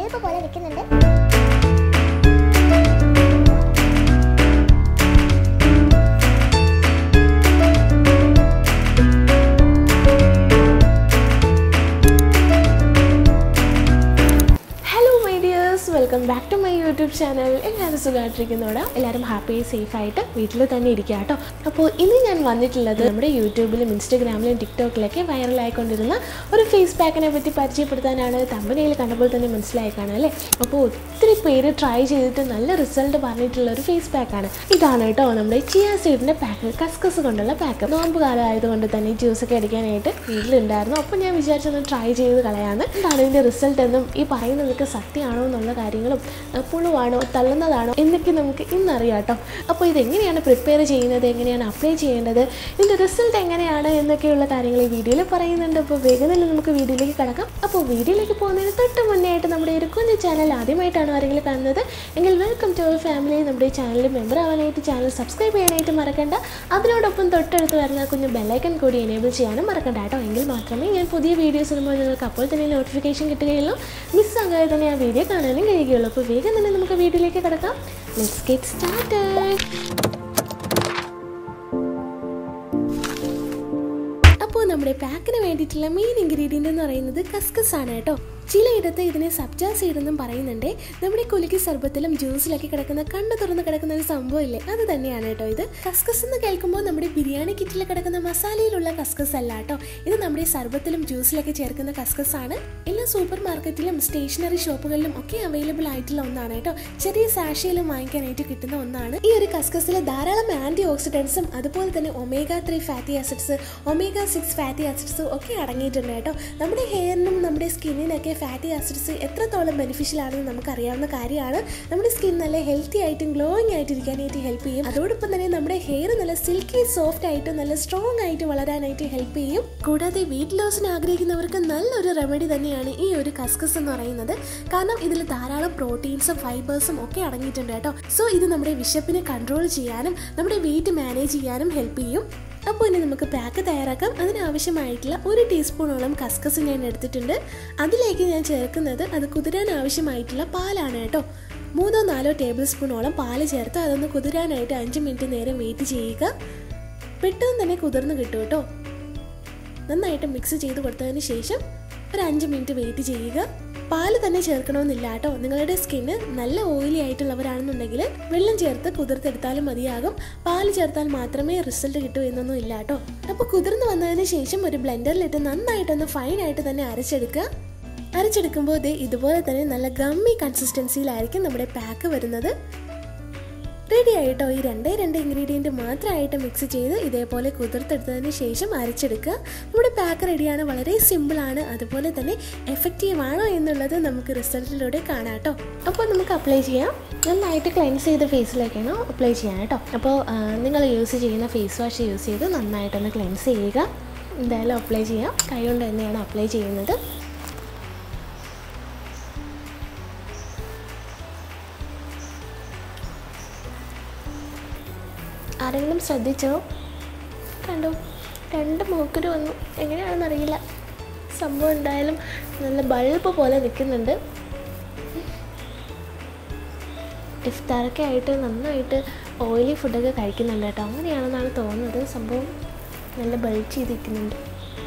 Bulb പോലെ നിൽക്കുന്നുണ്ട് hello my dears welcome back to my YouTube channel എല്ലാവരും സുഖമായിട്ടിരിക്കുന്നോടാ എല്ലാവരും ഹാപ്പി സേഫ് ആയിട്ട് വീട്ടിൽ തന്നെ ഇരിക്കുക കേട്ടോ അപ്പോൾ ഇന്ന് ഞാൻ വന്നിട്ടുള്ളത് നമ്മുടെ യൂട്യൂബിലും ഇൻസ്റ്റഗ്രാമിലും ടിക്ടോക്കിലൊക്കെ വൈറലായിക്കൊണ്ടിരുന്ന ഒരു ഫേസ് പാക്കിനെ പറ്റി പരിചയപ്പെടുത്താനാണ് തമ്പനയിൽ കണ്ടപ്പോൾ തന്നെ മനസ്സിലായി കാണാം അല്ലേ അപ്പോൾ ഒത്തിരി പേര് ട്രൈ ചെയ്തിട്ട് നല്ല റിസൾട്ട് പറഞ്ഞിട്ടുള്ള ഒരു ഫേസ് പാക്കാണ് ഇതാണ് കേട്ടോ നമ്മുടെ ചിയ സീഡിൻ്റെ പാക്ക് കസ്കസ് കൊണ്ടുള്ള പാക്ക് നോമ്പ് കാലം ആയതുകൊണ്ട് തന്നെ ജ്യൂസൊക്കെ അടിക്കാനായിട്ട് വീട്ടിലുണ്ടായിരുന്നു അപ്പോൾ ഞാൻ വിചാരിച്ചൊന്ന് ട്രൈ ചെയ്ത് കളയാന്ന് എന്താണ് ഇതിൻ്റെ റിസൾട്ട് എന്നും ഈ പറയുന്നതൊക്കെ സത്യമാണോ എന്നുള്ള കാര്യങ്ങളും അഹ് പുഴുവാണോ തള്ളുന്നതാണോ എന്നൊക്കെ നമുക്ക് ഇന്നറിയാം കേട്ടോ അപ്പോൾ ഇതെങ്ങനെയാണ് പ്രിപ്പയർ ചെയ്യുന്നത് എങ്ങനെയാണ് അപ്ലൈ ചെയ്യേണ്ടത് ഇതിൻ്റെ റിസൾട്ട് എങ്ങനെയാണ് എന്നൊക്കെയുള്ള കാര്യങ്ങൾ ഈ വീഡിയോയിൽ പറയുന്നുണ്ട് അപ്പോൾ വേഗം തന്നെ നമുക്ക് വീഡിയോയിലേക്ക് കിടക്കാം അപ്പോൾ വീഡിയോയിലേക്ക് പോകുന്നതിന് തൊട്ട് മുന്നേ ആയിട്ട് നമ്മുടെ ഒരു കുഞ്ഞു ചാനൽ ആദ്യമായിട്ടാണ് ആരെങ്കിലും കാണുന്നത് എങ്കിൽ വെൽക്കം ടു അവർ ഫാമിലി നമ്മുടെ ചാനലിൽ മെമ്പർ ആവാനായിട്ട് ചാനൽ സബ്സ്ക്രൈബ് ചെയ്യാനായിട്ട് മറക്കണ്ട അതിനോടൊപ്പം തൊട്ടടുത്ത് വരുന്ന കുഞ്ഞു ബെല്ലൈക്കൺ കൂടി എനേബിൾ ചെയ്യാനും മറക്കണ്ട കേട്ടോ എങ്കിൽ മാത്രമേ ഞാൻ പുതിയ വീഡിയോസ് ഇടുമ്പോൾ നിങ്ങൾക്ക് അപ്പോൾ തന്നെ നോട്ടിഫിക്കേഷൻ കിട്ടുകയുള്ളൂ മിസ്സാകാതെ തന്നെ ആ വീഡിയോ കാണാനും കഴിയുകയുള്ളൂ അപ്പോൾ വേഗം തന്നെ നമുക്ക് വീഡിയോയിലേക്ക് കിടക്കാം ലെറ്റ്സ് ഗെറ്റ് സ്റ്റാർട്ടഡ് അപ്പോൾ നമ്മുടെ പാക്കിന് വേണ്ടിയിട്ടുള്ള മെയിൻ ഇൻഗ്രീഡിയൻ്റ് എന്ന് പറയുന്നത് കസ്കസ് ആണ് കേട്ടോ ചിലയിടത്ത് ഇതിനെ സബ്ജാ സീഡ് എന്നും പറയുന്നുണ്ട് നമ്മുടെ കുലുക്കി സർബത്തിലും ജ്യൂസിലൊക്കെ കിടക്കുന്ന കണ്ണ് തുറന്ന് കിടക്കുന്ന ഒരു സംഭവം ഇല്ലേ അത് തന്നെയാണ് കേട്ടോ ഇത് കസ്കസ് എന്ന് കേൾക്കുമ്പോൾ നമ്മുടെ ബിരിയാണി കിറ്റിൽ കിടക്കുന്ന മസാലയിലുള്ള കസ്കസ് അല്ല കേട്ടോ ഇത് നമ്മുടെ സർബത്തിലും ജ്യൂസിലൊക്കെ ചേർക്കുന്ന കസ്കസ് ആണ് എല്ലാ സൂപ്പർ മാർക്കറ്റിലും സ്റ്റേഷനറി ഷോപ്പുകളിലും ഒക്കെ അവൈലബിൾ ആയിട്ടുള്ള ഒന്നാണ് കേട്ടോ ചെറിയ സാഷയിലും വാങ്ങിക്കാനായിട്ട് കിട്ടുന്ന ഒന്നാണ് ഈ ഒരു കസ്കസിൽ ധാരാളം ആന്റി ഓക്സിഡൻസും അതുപോലെ തന്നെ omega three fatty acids omega six fatty acids ഒക്കെ അടങ്ങിയിട്ടുണ്ട് കേട്ടോ നമ്മുടെ ഹെയറിനും നമ്മുടെ സ്കിന്നിനൊക്കെ ഫാറ്റി ആസിഡ്സ് എത്രത്തോളം ബെനിഫിഷ്യൽ ആണെന്ന് നമുക്ക് അറിയാവുന്ന കാര്യമാണ് നമ്മുടെ സ്കിൻ നല്ല ഹെൽത്തി ആയിട്ടും ഗ്ലോയിങ് ആയിട്ട് ഇരിക്കാനായിട്ട് ഹെൽപ്പ് ചെയ്യും അതോടൊപ്പം തന്നെ നമ്മുടെ ഹെയർ നല്ല സിൽക്കി സോഫ്റ്റ് ആയിട്ട് നല്ല സ്ട്രോങ് ആയിട്ട് വളരാനായിട്ട് ഹെൽപ്പ് ചെയ്യും കൂടാതെ വെയിറ്റ് ലോസിന് ആഗ്രഹിക്കുന്നവർക്ക് നല്ലൊരു റെമഡി തന്നെയാണ് ഈ ഒരു കസ്കസ് എന്ന് പറയുന്നത് കാരണം ഇതിൽ ധാരാളം പ്രോട്ടീൻസും ഫൈബേഴ്സും ഒക്കെ അടങ്ങിയിട്ടുണ്ട് കേട്ടോ സോ ഇത് നമ്മുടെ വിശപ്പിനെ കൺട്രോൾ ചെയ്യാനും നമ്മുടെ വെയിറ്റ് മാനേജ് ചെയ്യാനും ഹെൽപ്പ് ചെയ്യും അപ്പോൾ ഇനി നമുക്ക് പാക്ക് തയ്യാറാക്കാം അതിനാവശ്യമായിട്ടുള്ള ഒരു ടീസ്പൂണോളം കസ്കസ് ഞാൻ എടുത്തിട്ടുണ്ട് അതിലേക്ക് ഞാൻ ചേർക്കുന്നത് അത് കുതിരാൻ ആവശ്യമായിട്ടുള്ള പാലാണ് കേട്ടോ മൂന്നോ നാലോ ടേബിൾ സ്പൂണോളം പാല് ചേർത്ത് അതൊന്ന് കുതിരാനായിട്ട് അഞ്ച് മിനിറ്റ് നേരം വെയിറ്റ് ചെയ്യുക പെട്ടെന്ന് തന്നെ കുതിർന്ന് കിട്ടും കേട്ടോ നന്നായിട്ട് മിക്സ് ചെയ്ത് കൊടുത്തതിന് ശേഷം ഒരു അഞ്ച് മിനിറ്റ് വെയിറ്റ് ചെയ്യുക പാല് തന്നെ ചേർക്കണമെന്നില്ല കേട്ടോ നിങ്ങളുടെ സ്കിന്ന് നല്ല ഓയിലി ആയിട്ടുള്ളവരാണെന്നുണ്ടെങ്കിൽ വെള്ളം ചേർത്ത് കുതിർത്തെടുത്താലും മതിയാകും പാല് ചേർത്താൽ മാത്രമേ റിസൾട്ട് കിട്ടൂ എന്നൊന്നും ഇല്ല കേട്ടോ അപ്പോൾ കുതിർന്ന് വന്നതിന് ശേഷം ഒരു ബ്ലെൻഡറിലിട്ട് നന്നായിട്ടൊന്ന് ഫൈൻ ആയിട്ട് തന്നെ അരച്ചെടുക്കുക അരച്ചെടുക്കുമ്പോൾ ദേ ഇതുപോലെ തന്നെ നല്ല ഗമ്മി കൺസിസ്റ്റൻസിയിലായിരിക്കും നമ്മുടെ പാക്ക് വരുന്നത് റെഡി ആയിട്ടോ ഈ രണ്ടേ രണ്ട് ഇൻഗ്രീഡിയൻറ്റ് മാത്രമായിട്ട് മിക്സ് ചെയ്ത് ഇതേപോലെ കുതിർത്തെടുത്തതിന് ശേഷം അരച്ചെടുക്കുക നമ്മുടെ പാക്ക് റെഡിയാണ് വളരെ സിമ്പിളാണ് അതുപോലെ തന്നെ എഫക്റ്റീവ് ആണോ എന്നുള്ളത് നമുക്ക് റിസൾട്ടിലൂടെ കാണാം കേട്ടോ അപ്പോൾ നമുക്ക് അപ്ലൈ ചെയ്യാം നന്നായിട്ട് ക്ലെൻസ് ചെയ്ത ഫേസിലേക്കാണ് അപ്ലൈ ചെയ്യാം കേട്ടോ അപ്പോൾ നിങ്ങൾ യൂസ് ചെയ്യുന്ന ഫേസ് വാഷ് യൂസ് ചെയ്ത് നന്നായിട്ടൊന്ന് ക്ലെൻസ് ചെയ്യുക എന്തായാലും അപ്ലൈ ചെയ്യാം കൈ കൊണ്ട് തന്നെയാണ് അപ്ലൈ ചെയ്യുന്നത് ആരെങ്കിലും ശ്രദ്ധിച്ചോ കണ്ടോ രണ്ട് മൂക്കര് വന്നു എങ്ങനെയാണെന്ന് അറിയില്ല സംഭവം എന്തായാലും നല്ല ബൾബ് പോലെ നിൽക്കുന്നുണ്ട് ഇഫ്താറൊക്കെ ആയിട്ട് നന്നായിട്ട് ഓയിലി ഫുഡൊക്കെ കഴിക്കുന്നുണ്ട് കേട്ടോ അങ്ങനെയാണെന്നാണ് തോന്നുന്നത് സംഭവം നല്ല ബൾബ് ചെയ്തിരിക്കുന്നുണ്ട്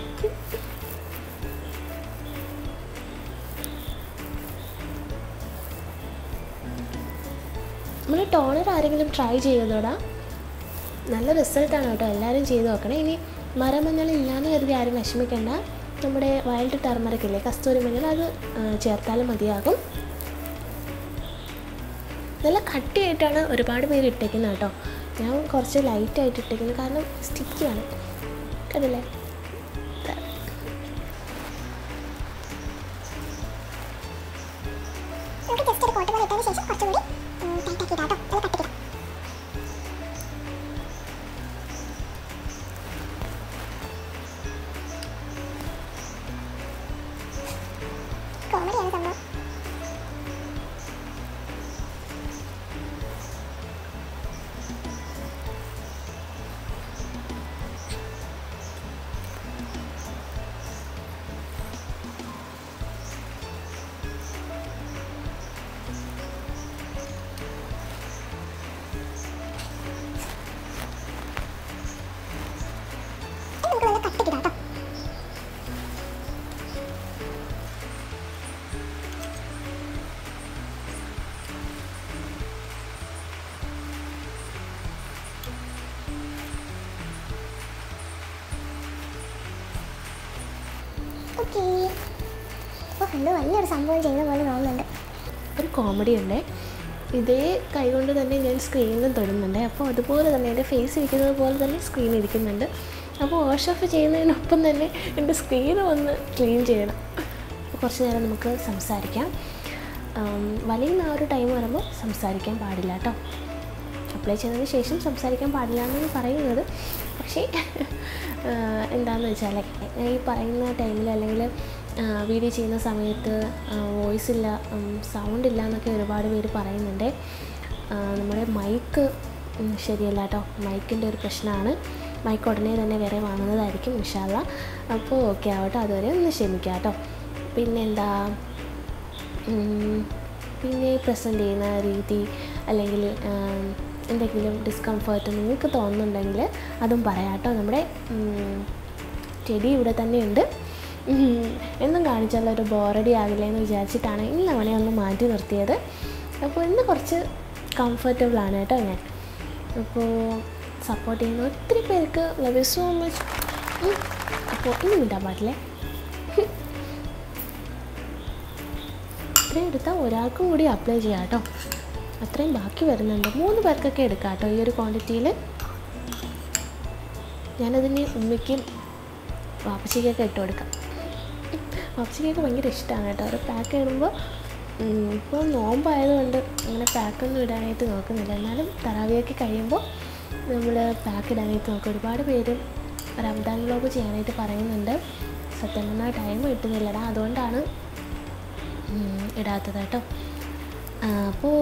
നമ്മൾ ടോണർ ആരെങ്കിലും ട്രൈ ചെയ്തോടാ നല്ല റിസൾട്ടാണ് കേട്ടോ എല്ലാവരും ചെയ്ത് നോക്കണേ ഇനി മരമഞ്ഞൾ ഇല്ലാന്ന് കരുതി ആരും വിഷമിക്കേണ്ട നമ്മുടെ വൈൽഡ് ടർമറിക് ഇല്ലേ കസ്തൂരി മഞ്ഞൾ അത് ആ, ചേർത്താലും മതിയാകും നല്ല കട്ടിയായിട്ടാണ് ഒരുപാട് പേര് ഇട്ടേക്കുന്നത് കേട്ടോ ഞാൻ കുറച്ച് ലൈറ്റായിട്ട് ഇട്ടേക്കുന്നത് കാരണം സ്റ്റിക്കിയാണ് കണ്ടില്ലേ ദാ. നമുക്ക് ജസ്റ്റ് ഒരു കോട്ട് പോലെ ഇട്ടതിന് ശേഷം കുറച്ചുകൂടി ടൈറ്റ് ആക്കിയിടാം കേട്ടോ നല്ല കട്ടിക്കിടാം കോമഡിയാണ് സംഭവം ഓക്കെ ഓ എന്തോ വലിയൊരു സംഭവം ചെയ്യുന്ന പോലെ തോന്നുന്നുണ്ട് ഒരു കോമഡി ഉണ്ട് ഇതേ കൈകൊണ്ട് തന്നെ ഞാൻ സ്ക്രീനിലും തൊടുന്നുണ്ട് അപ്പോൾ അതുപോലെ തന്നെ എൻ്റെ ഫേസ് ഇരിക്കുന്നത് പോലെ തന്നെ സ്ക്രീൻ ഇരിക്കുന്നുണ്ട് അപ്പോൾ വാഷ് ഓഫ് ചെയ്യുന്നതിനൊപ്പം തന്നെ എൻ്റെ സ്ക്രീൻ ഒന്ന് ക്ലീൻ ചെയ്യണം അപ്പോൾ കുറച്ച് നേരം നമുക്ക് സംസാരിക്കാം ആം, വലിയുന്ന ആ ഒരു ടൈം വരുമ്പോൾ സംസാരിക്കാൻ പാടില്ല കേട്ടോ അപ്ലൈ ചെയ്തതിന് ശേഷം സംസാരിക്കാൻ പാടില്ല എന്നാണ് പറയുന്നത് പക്ഷേ ആഹ് എന്താണെന്ന് വെച്ചാൽ ഈ പറയുന്ന ടൈമിൽ അല്ലെങ്കിൽ വീഡിയോ ചെയ്യുന്ന സമയത്ത് വോയിസ് ഇല്ല സൗണ്ട് ഇല്ല എന്നൊക്കെ ഒരുപാട് പേര് പറയുന്നുണ്ട് ആഹ് നമ്മുടെ മൈക്ക് ശരിയല്ല കേട്ടോ മൈക്കിൻ്റെ ഒരു പ്രശ്നമാണ് മൈക്ക് ഉടനെ തന്നെ വേറെ വാങ്ങുന്നതായിരിക്കും ഇൻഷാല്ല അപ്പോൾ ഓക്കെ ആവട്ടെ അതുവരെ ഒന്ന് ക്ഷമിക്കാം കേട്ടോ പിന്നെന്താ ഉം, പിന്നെ പ്രസൻറ്റ് ചെയ്യുന്ന രീതി അല്ലെങ്കിൽ ആം, എന്തെങ്കിലും ഡിസ്കംഫേർട്ട് നിങ്ങൾക്ക് തോന്നുന്നുണ്ടെങ്കിൽ അതും പറയാം കേട്ടോ നമ്മുടെ ഉം, ചെടി ഇവിടെ തന്നെയുണ്ട് ഉം, എന്നും കാണിച്ചാൽ ഒരു ബോറടി ആകില്ല എന്ന് വിചാരിച്ചിട്ടാണ് ഇന്ന് അവനെ ഒന്ന് മാറ്റി നിർത്തിയത് അപ്പോൾ ഇന്ന് കുറച്ച് കംഫർട്ടബിളാണ് കേട്ടോ ഞാൻ അപ്പോൾ സപ്പോർട്ട് ചെയ്യുന്ന ഒത്തിരി പേർക്ക് ലവ് യു സോ മച്ച് അപ്പോൾ ഇനി വിടാൻ പാടില്ലേ ഇത്രയും എടുത്താൽ ഒരാൾക്കും കൂടി അപ്ലൈ ചെയ്യാം കേട്ടോ അത്രയും ബാക്കി വരുന്നുണ്ട് മൂന്ന് പേർക്കൊക്കെ എടുക്കാം കേട്ടോ ഈ ഒരു ക്വാണ്ടിറ്റിയിൽ ഞാനതിന് ഉമ്മയ്ക്കും വാപ്പച്ചിക്കൊക്കെ ഇട്ട് കൊടുക്കാം വാപ്പച്ചിക്കൊക്കെ ഭയങ്കര ഇഷ്ടമാണ് കേട്ടോ ഒരു പാക്ക് ഇടുമ്പോൾ ഇപ്പോൾ നോമ്പായതുകൊണ്ട് അങ്ങനെ പാക്കൊന്നും ഇടാനായിട്ട് നോക്കുന്നില്ല എന്നാലും തറാവിയൊക്കെ കഴിയുമ്പോൾ നമ്മൾ പാക്ക് ഇടാനായിട്ട് നോക്കും ഒരുപാട് പേര് റംദാൻ വ്ലോഗ് ചെയ്യാനായിട്ട് പറയുന്നുണ്ട് സത്യം പറഞ്ഞാൽ ടൈം കിട്ടുന്നില്ലടാ അതുകൊണ്ടാണ് ഉം, ഇടാത്തത് കേട്ടോ അപ്പോൾ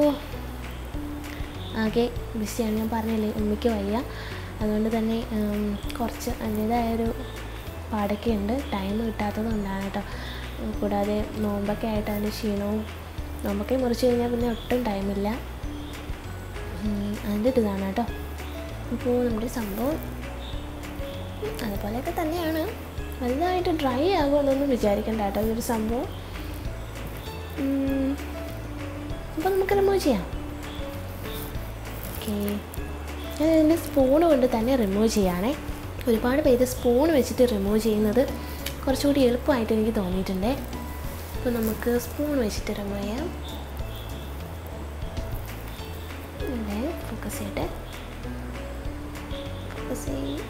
ആകെ ബിസിയാണ് ഞാൻ പറഞ്ഞില്ലേ ഉമ്മയ്ക്ക് വയ്യ അതുകൊണ്ട് തന്നെ ഉം, കുറച്ച് അതിൻ്റേതായൊരു പാടൊക്കെ ഉണ്ട് ടൈം കിട്ടാത്തത് കൊണ്ടാണ് കേട്ടോ ഉം, കൂടാതെ നോമ്പൊക്കെ ആയിട്ട് അതിൻ്റെ ക്ഷീണവും നോമ്പൊക്കെ മുറിച്ച് കഴിഞ്ഞാൽ പിന്നെ ഒട്ടും ടൈമില്ല ഉം, അതിൻ്റെ ഒരു ഇതാണ് കേട്ടോ ഇപ്പോൾ നമ്മുടെ സംഭവം ഉം, അതുപോലെയൊക്കെ തന്നെയാണ് വലുതായിട്ട് ഡ്രൈ ആകുമെന്നൊന്നും വിചാരിക്കണ്ട കേട്ടോ ഈ ഒരു സംഭവം അപ്പോൾ നമുക്ക് റിമൂവ് ചെയ്യാം ഓക്കെ ഞാൻ ഇതിൻ്റെ സ്പൂൺ കൊണ്ട് തന്നെ റിമൂവ് ചെയ്യാണേ ഒരുപാട് പേര് സ്പൂൺ വെച്ചിട്ട് റിമൂവ് ചെയ്യുന്നത് കുറച്ചുകൂടി എളുപ്പമായിട്ട് എനിക്ക് തോന്നിയിട്ടുണ്ട് അപ്പോൾ നമുക്ക് സ്പൂൺ വെച്ചിട്ട് റിമൂവ് ചെയ്യാം ഇവിടെ ഫോക്കസ് ചെയ്യട്ടെ ഫോക്കസ് ചെയ്യും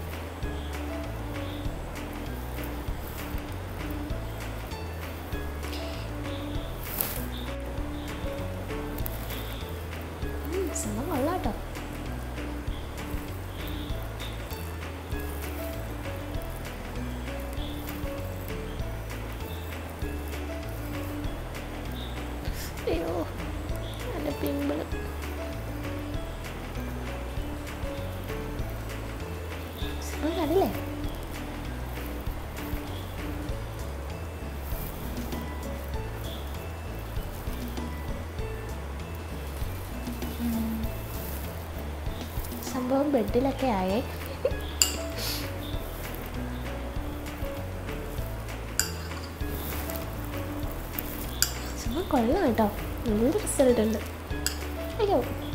സംഭവം കൊള്ളാം കേട്ടോ അയ്യോ എൻ്റെ പിമ്പിള് സംഭവം കണ്ടില്ലേ സംഭവം ബെഡിലൊക്കെ ആയേ സംഭവം കൊള്ളാം കേട്ടോ നല്ല റിസൾട്ട് ഉണ്ട് അയ്യോ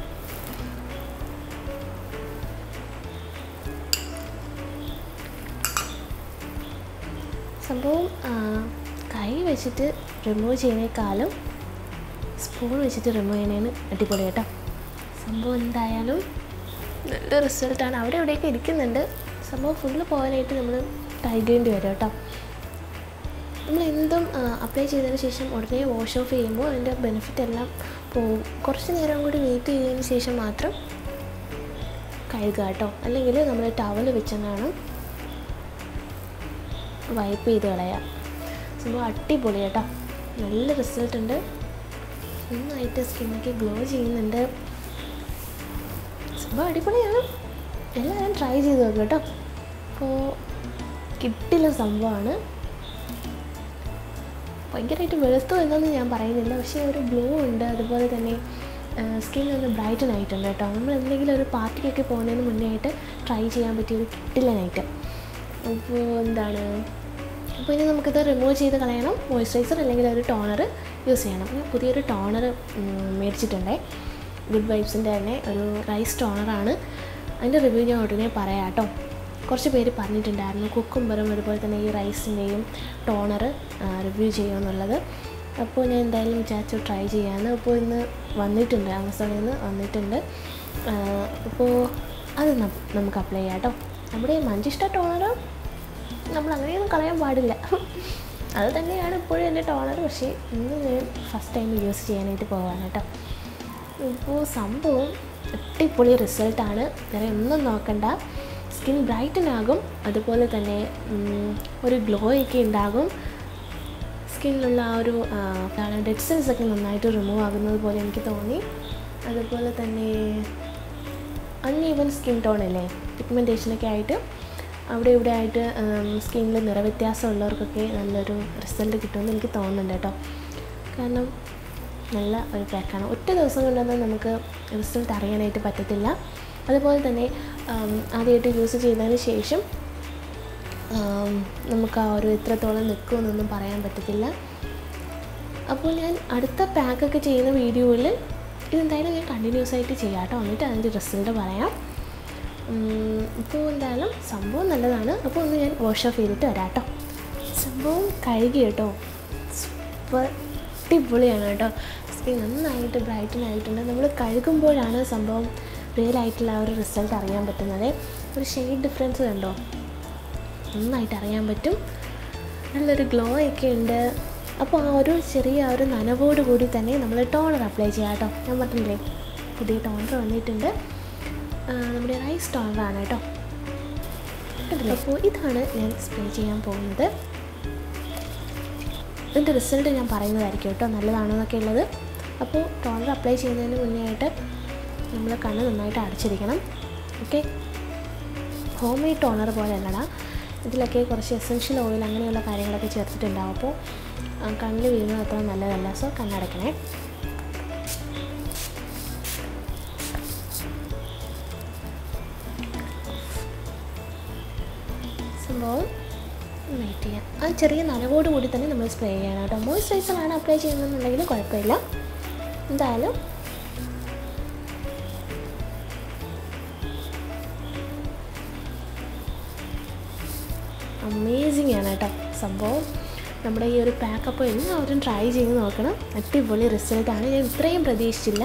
സംഭവം ആ, കൈ വെച്ചിട്ട് റിമൂവ് ചെയ്യുന്നേക്കാളും സ്പൂൺ വെച്ചിട്ട് റിമൂവ് ചെയ്യുന്നതിന് അടിപൊളി കേട്ടോ സംഭവം എന്തായാലും നല്ല റിസൾട്ടാണ് അവിടെ ഇവിടെയൊക്കെ ഇരിക്കുന്നുണ്ട് സംഭവം ഫുള്ള് പോകാനായിട്ട് നമ്മൾ ടൈഗേണ്ടി വരും കേട്ടോ നമ്മൾ എന്തും അപ്ലൈ ചെയ്തതിന് ശേഷം ഉടനെ വാഷ് ഓഫ് ചെയ്യുമ്പോൾ അതിൻ്റെ ബെനിഫിറ്റ് എല്ലാം പോകും കുറച്ച് നേരം കൂടി വെയിറ്റ് ചെയ്തതിന് ശേഷം മാത്രം കഴുകുക കേട്ടോ അല്ലെങ്കിൽ നമ്മൾ ടവൽ വെച്ചെന്നാണ് വൈപ്പ് ചെയ്ത് കളയുക സംഭവം അടിപൊളി കേട്ടോ നല്ല റിസൾട്ട് ഉണ്ട് നന്നായിട്ട് സ്കിന്നൊക്കെ ഗ്ലോ ചെയ്യുന്നുണ്ട് സംഭവം അടിപൊളിയാണ് എല്ലാവരും ട്രൈ ചെയ്ത് നോക്കുക കേട്ടോ അപ്പോൾ കിട്ടില്ല സംഭവമാണ് ഭയങ്കരമായിട്ട് വെളുത്തു എന്നൊന്നും ഞാൻ പറയുന്നില്ല പക്ഷേ ഒരു ഗ്ലോ ഉണ്ട് അതുപോലെ തന്നെ സ്കിൻ ഒന്ന് ബ്രൈറ്റൻ ആയിട്ടുണ്ട് കേട്ടോ നമ്മൾ എന്തെങ്കിലും ഒരു പാർട്ടിക്കൊക്കെ പോകുന്നതിന് മുന്നേ ആയിട്ട് ട്രൈ ചെയ്യാൻ പറ്റിയ ഒരു കിട്ടില്ലനായിട്ട് അപ്പോൾ എന്താണ് അപ്പോൾ ഇനി നമുക്കിത് റിമൂവ് ചെയ്ത് കളയണം മോയ്സ്ചറൈസർ അല്ലെങ്കിൽ ഒരു ടോണർ യൂസ് ചെയ്യണം ഞാൻ പുതിയൊരു ടോണർ മേടിച്ചിട്ടുണ്ടേ ഗുഡ് വൈബ്സിൻ്റെ തന്നെ ഒരു റൈസ് ടോണറാണ് അതിൻ്റെ റിവ്യൂ ഞാൻ ഉടനെ പറയാം കേട്ടോ കുറച്ച് പേര് പറഞ്ഞിട്ടുണ്ടായിരുന്നു കുക്കുംബറും അതുപോലെ തന്നെ ഈ റൈസിൻ്റെയും ടോണർ റിവ്യൂ ചെയ്യുമെന്നുള്ളത് അപ്പോൾ ഞാൻ എന്തായാലും വിചാരിച്ചു ട്രൈ ചെയ്യാമെന്ന് അപ്പോൾ ഇന്ന് വന്നിട്ടുണ്ട് ആമസോണിൽ നിന്ന് വന്നിട്ടുണ്ട് അപ്പോൾ അത് നം- നമുക്ക് അപ്ലൈ ചെയ്യാം കേട്ടോ നമ്മുടെ മഞ്ചിഷ്ട ടോണർ നമ്മൾ അങ്ങനെയൊന്നും കളയാൻ പാടില്ല അത് തന്നെയാണ് ഇപ്പോഴും എൻ്റെ ടോണർ പക്ഷേ ഇന്ന് ഞാൻ ഫസ്റ്റ് ടൈം യൂസ് ചെയ്യാനായിട്ട് പോവാണ് കേട്ടോ ഇപ്പോൾ സംഭവം അടിപൊളി റിസൾട്ടാണ് വേറെ ഒന്നും നോക്കണ്ട സ്കിൻ ബ്രൈറ്റൻ ആകും അതുപോലെ തന്നെ ഉം, ഒരു ഗ്ലോ ഒക്കെ ഉണ്ടാകും സ്കിന്നിലുള്ള ആ ഒരു ഡെഡ് സെൽസ് ഒക്കെ നന്നായിട്ട് റിമൂവ് ആകുന്നത് പോലെ എനിക്ക് തോന്നി അതുപോലെ തന്നെ അൺഈവൻ സ്കിൻ ടോൺ അല്ലേ പിഗ്മെൻറ്റേഷനൊക്കെ ആയിട്ട് അവിടെ ഇവിടെ ആയിട്ട് സ്കിന്നിൽ നിറവ്യത്യാസം ഉള്ളവർക്കൊക്കെ നല്ലൊരു റിസൾട്ട് കിട്ടുമെന്ന് എനിക്ക് തോന്നുന്നുണ്ട് കേട്ടോ കാരണം നല്ല ഒരു പാക്കാണ് ഒറ്റ ദിവസം കൊണ്ടൊന്നും നമുക്ക് റിസൾട്ട് അറിയാനായിട്ട് പറ്റത്തില്ല അതുപോലെ തന്നെ ഉം, ആദ്യമായിട്ട് യൂസ് ചെയ്തതിന് ശേഷം ഉം, നമുക്ക് ആ ഒരു എത്രത്തോളം നിൽക്കുമെന്നൊന്നും പറയാൻ പറ്റത്തില്ല അപ്പോൾ ഞാൻ അടുത്ത പാക്കൊക്കെ ചെയ്യുന്ന വീഡിയോയിൽ ഇതെന്തായാലും ഞാൻ കണ്ടിന്യൂസ് ആയിട്ട് ചെയ്യാം കേട്ടോ എന്നിട്ട് അതിൻ്റെ റിസൾട്ട് പറയാം ഉം, ഇപ്പോൾ എന്തായാലും സംഭവം നല്ലതാണ് അപ്പോൾ ഒന്ന് ഞാൻ വാഷ് ഓഫ് ചെയ്തിട്ട് വരാം കേട്ടോ സംഭവം കഴുകി കേട്ടോ സൂപ്പർ അടിപൊളിയാണ് കേട്ടോ സ്കിൻ നന്നായിട്ട് ബ്രൈറ്റൻ ആയിട്ടുണ്ട് നമ്മൾ കഴുകുമ്പോഴാണ് സംഭവം റിയൽ ആയിട്ടുള്ള ആ ഒരു റിസൾട്ട് അറിയാൻ പറ്റുന്നത് ഒരു ഷെയ്ഡ് ഡിഫറൻസ് കണ്ടോ നന്നായിട്ട് അറിയാൻ പറ്റും നല്ലൊരു ഗ്ലോ ഒക്കെ ഉണ്ട് അപ്പോൾ ആ ഒരു ചെറിയ ആ ഒരു നനവോട് കൂടി തന്നെ നമ്മൾ ടോണർ അപ്ലൈ ചെയ്യാം കേട്ടോ ഞാൻ പറഞ്ഞില്ലേ പുതിയ ടോണർ വന്നിട്ടുണ്ട് ആ, നമ്മുടെ റൈസ് ടോണറാണ് കേട്ടോ കണ്ടില്ലേ അപ്പോൾ ഇതാണ് ഞാൻ സ്പ്രേ ചെയ്യാൻ പോകുന്നത് ഇതിൻ്റെ റിസൾട്ട് ഞാൻ പറയുന്നതായിരിക്കും കേട്ടോ നല്ലതാണെന്നൊക്കെ ഉള്ളത് അപ്പോൾ ടോണർ അപ്ലൈ ചെയ്യുന്നതിന് മുന്നേ ആയിട്ട് നമ്മൾ കണ്ണ് നന്നായിട്ട് അടച്ചിരിക്കണം ഓക്കെ ഹോം മെയ്ഡ് ടോണർ പോലെ അല്ലടാ ഇതിലൊക്കെ കുറച്ച് എസെൻഷ്യൽ ഓയിൽ അങ്ങനെയുള്ള കാര്യങ്ങളൊക്കെ ചേർത്തിട്ടുണ്ടാവും അപ്പോൾ ആ, കണ്ണിൽ വീഴുന്നത് അത്ര നല്ലതല്ല സോ കണ്ണടക്കണേ സംഭവം വെയിറ്റ് ചെയ്യാം ആ ചെറിയ നനവോട് കൂടി തന്നെ നമ്മൾ സ്പ്രേ ചെയ്യണം കേട്ടോ മോയ്സ്ചറൈസറാണ് അപ്ലൈ ചെയ്യുന്നതെന്നുണ്ടെങ്കിൽ കുഴപ്പമില്ല എന്തായാലും അമേസിങ് ആണ് കേട്ടോ സംഭവം നമ്മുടെ ഈ ഒരു പാക്കപ്പ് എല്ലാവരും ട്രൈ ചെയ്ത് നോക്കണം അടിപൊളി റിസൾട്ടാണ് ഞാൻ ഇത്രയും പ്രതീക്ഷിച്ചില്ല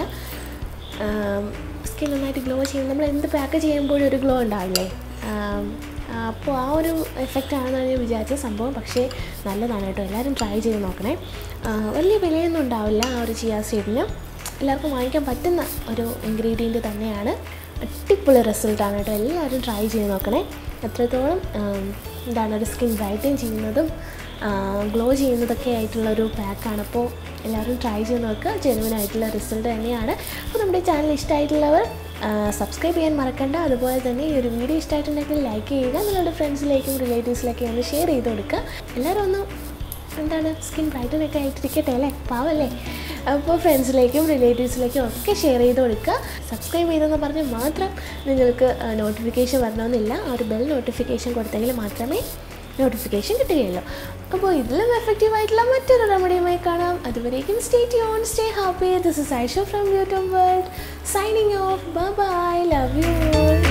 സ്കിൻ നന്നായിട്ട് ഗ്ലോ ചെയ്യും നമ്മൾ എന്ത് പാക്ക് ചെയ്യുമ്പോഴും ഒരു ഗ്ലോ ഉണ്ടാവില്ലേ ആം, അപ്പോൾ ആ ഒരു എഫക്റ്റ് ആണെന്നാണ് ഞാൻ വിചാരിച്ച സംഭവം പക്ഷേ നല്ലതാണ് കേട്ടോ എല്ലാവരും ട്രൈ ചെയ്ത് നോക്കണേ ആ, വലിയ വിലയൊന്നും ഉണ്ടാവില്ല ആ ഒരു ചിയാ സീഡിന് എല്ലാവർക്കും വാങ്ങിക്കാൻ പറ്റുന്ന ഒരു ഇൻഗ്രീഡിയൻറ്റ് തന്നെയാണ് അടിപൊളി റിസൾട്ടാണ് കേട്ടോ എല്ലാവരും ട്രൈ ചെയ്ത് നോക്കണേ എത്രത്തോളം ആം, എന്താണ് ഒരു സ്കിൻ ബ്രൈറ്റൻ ചെയ്യുന്നതും ഗ്ലോ ചെയ്യുന്നതൊക്കെ ആയിട്ടുള്ള ഒരു പാക്കാണ് അപ്പോൾ എല്ലാവരും ട്രൈ ചെയ്ത് നോക്കുക ജെനുവൻ ആയിട്ടുള്ള റിസൾട്ട് തന്നെയാണ് അപ്പോൾ നമ്മുടെ ചാനൽ ഇഷ്ടമായിട്ടുള്ളവർ സബ്സ്ക്രൈബ് ചെയ്യാൻ മറക്കണ്ട അതുപോലെ തന്നെ ഈ ഒരു വീഡിയോ ഇഷ്ടമായിട്ടുണ്ടെങ്കിൽ ലൈക്ക് ചെയ്യുക നിങ്ങളുടെ ഫ്രണ്ട്സിലേക്കും റിലേറ്റീവ്സിലേക്കും ഒന്ന് ഷെയർ ചെയ്ത് കൊടുക്കുക എല്ലാവരും ഒന്ന് എന്താണ് സ്കിൻ ബ്രൈറ്റൻ ഒക്കെ ആയിട്ടിരിക്കട്ടെ അല്ലേ പാവല്ലേ അപ്പോൾ ഫ്രണ്ട്സിലേക്കും റിലേറ്റീവ്സിലേക്കും ഒക്കെ ഷെയർ ചെയ്ത് കൊടുക്കുക സബ്സ്ക്രൈബ് ചെയ്തെന്ന് പറഞ്ഞ് മാത്രം നിങ്ങൾക്ക് നോട്ടിഫിക്കേഷൻ വരണമെന്നില്ല ആ ഒരു ബെൽ നോട്ടിഫിക്കേഷൻ കൊടുത്തെങ്കിൽ മാത്രമേ നോട്ടിഫിക്കേഷൻ കിട്ടുകയുള്ളൂ അപ്പോൾ ഇതിലും എഫക്റ്റീവ് ആയിട്ടുള്ള മറ്റൊരു റെമഡിയുമായി കാണാം അതുവരേക്കും stay tune stay happy this is ഐഷോ from YouTube world signing off bye love U